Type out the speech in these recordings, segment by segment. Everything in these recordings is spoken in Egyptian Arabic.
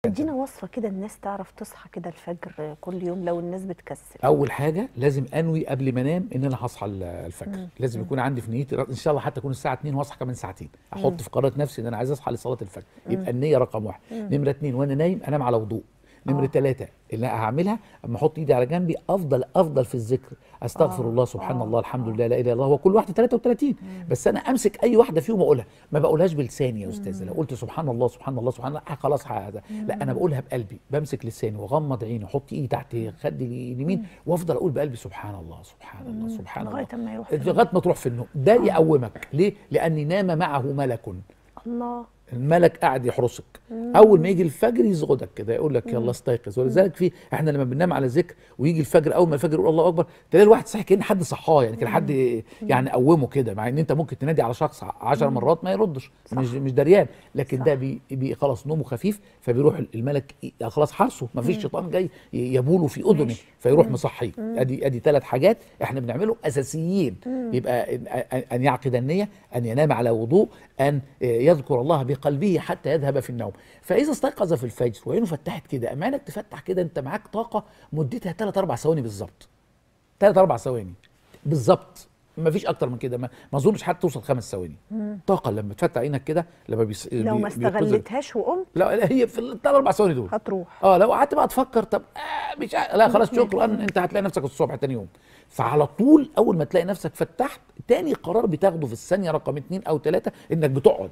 ادينا وصفه كده الناس تعرف تصحى كده الفجر كل يوم لو الناس بتكسل اول حاجه لازم انوي قبل ما انام ان انا هصحى ال- الفجر لازم يكون عندي في نيتي ان شاء الله حتى تكون الساعه 2 واصحى كمان ساعتين احط في قرارة نفسي ان انا عايز اصحى لصلاه الفجر يبقى النيه رقم واحد نمره اتنين وانا نايم انام على وضوء نمره ثلاثة اللي هعملها اما احط ايدي على جنبي افضل افضل في الذكر استغفر الله سبحان الله الحمد لله لا اله الا الله هو كل واحده 33 بس انا امسك اي واحده فيهم واقولها ما بقولهاش بلساني يا استاذه لو قلت سبحان الله سبحان الله سبحان الله آه خلاص هذا لا انا بقولها بقلبي بمسك لساني واغمض عيني واحط ايدي تحت خدي اليمين وافضل اقول بقلبي سبحان الله سبحان الله سبحان الله لغاية أما يروح في لغايه ما تروح في النوم ده يقومك ليه لان نام معه ملك الله الملك قاعد يحرسك اول ما يجي الفجر يزغدك كده يقول لك يلا استيقظ ولذلك في احنا لما بننام على ذكر ويجي الفجر اول ما الفجر يقول الله اكبر تلاقي الواحد صحي كان حد صحاه يعني كان حد يعني قومه كده مع ان انت ممكن تنادي على شخص 10 مرات ما يردش مش مش دريان لكن صح. ده بي بي خلاص نومه خفيف فبيروح الملك ي- خلاص حرسه ما فيش شيطان جاي ي- يبوله في اذنه ماشي. فيروح مصحيه ادي ادي ثلاث حاجات احنا بنعمله اساسيين يبقى ان أن- أن يعقد النيه ان ينام على وضوء ان يذكر الله بقلبه حتى يذهب في النوم فاذا استيقظ في الفجر وعينه فتحت كده اما عينك تفتح كده انت معاك طاقه مدتها 3 4 ثواني بالظبط 3 4 ثواني بالظبط ما فيش اكتر من كده ما ما اظنش حتى توصل خمس ثواني طاقه لما تفتح عينك كده لما بيس... لو ما بي- بيتخذ- استغلتهاش وقمت لا لا، هي في الثلاث اربع ثواني دول هتروح اه لو قعدت بقى تفكر طب آه مش آه لا خلاص شكرا انت هتلاقي نفسك الصبح تاني يوم فعلى طول اول ما تلاقي نفسك فتحت تاني قرار بتاخده في الثانيه رقم اتنين او ثلاثه انك بتقعد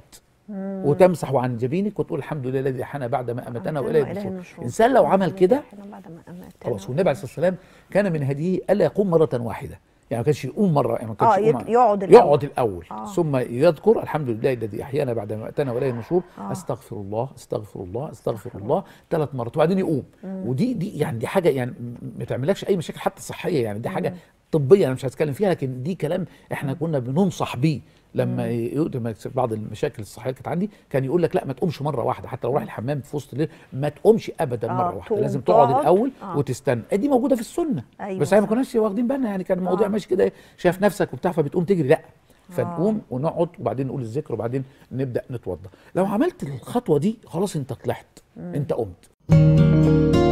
وتمسح عن جبينك وتقول الحمد لله الذي حنى بعد ما امتنا واليه وإليه النشور النشور. الانسان لو عمل كده إحنا بعد ما أمتنا خلاص والنبي عليه الصلاه والسلام كان من هديه الا يقوم مره واحده يعني ما كانش يقوم مره يعني ما كانش آه، يقوم يت- يقعد الأول. يقعد الاول آه. ثم يذكر الحمد لله الذي احيانا بعد ما اتانا واليه النشور آه. استغفر الله استغفر الله استغفر الله ثلاث مرات وبعدين يقوم ودي دي يعني دي حاجه يعني م- ما تعملكش اي مشاكل حتى صحيه يعني دي حاجه طبيه انا مش هتكلم فيها لكن دي كلام احنا كنا بننصح بيه لما يقدم بعض المشاكل الصحيه اللي كانت عندي كان يقول لك لا ما تقومش مره واحده حتى لو رايح الحمام في وسط الليل ما تقومش ابدا آه، مره واحده تقوم لازم تقعد تقعد. الاول آه. وتستنى دي موجوده في السنه أيوة بس احنا ما صح. كناش واخدين بالنا يعني كان الموضوع آه. ماشي كده شايف نفسك وبتاع فبتقوم تجري لا فنقوم ونقعد وبعدين نقول الذكر وبعدين نبدا نتوضا لو عملت الخطوه دي خلاص انت طلعت انت قمت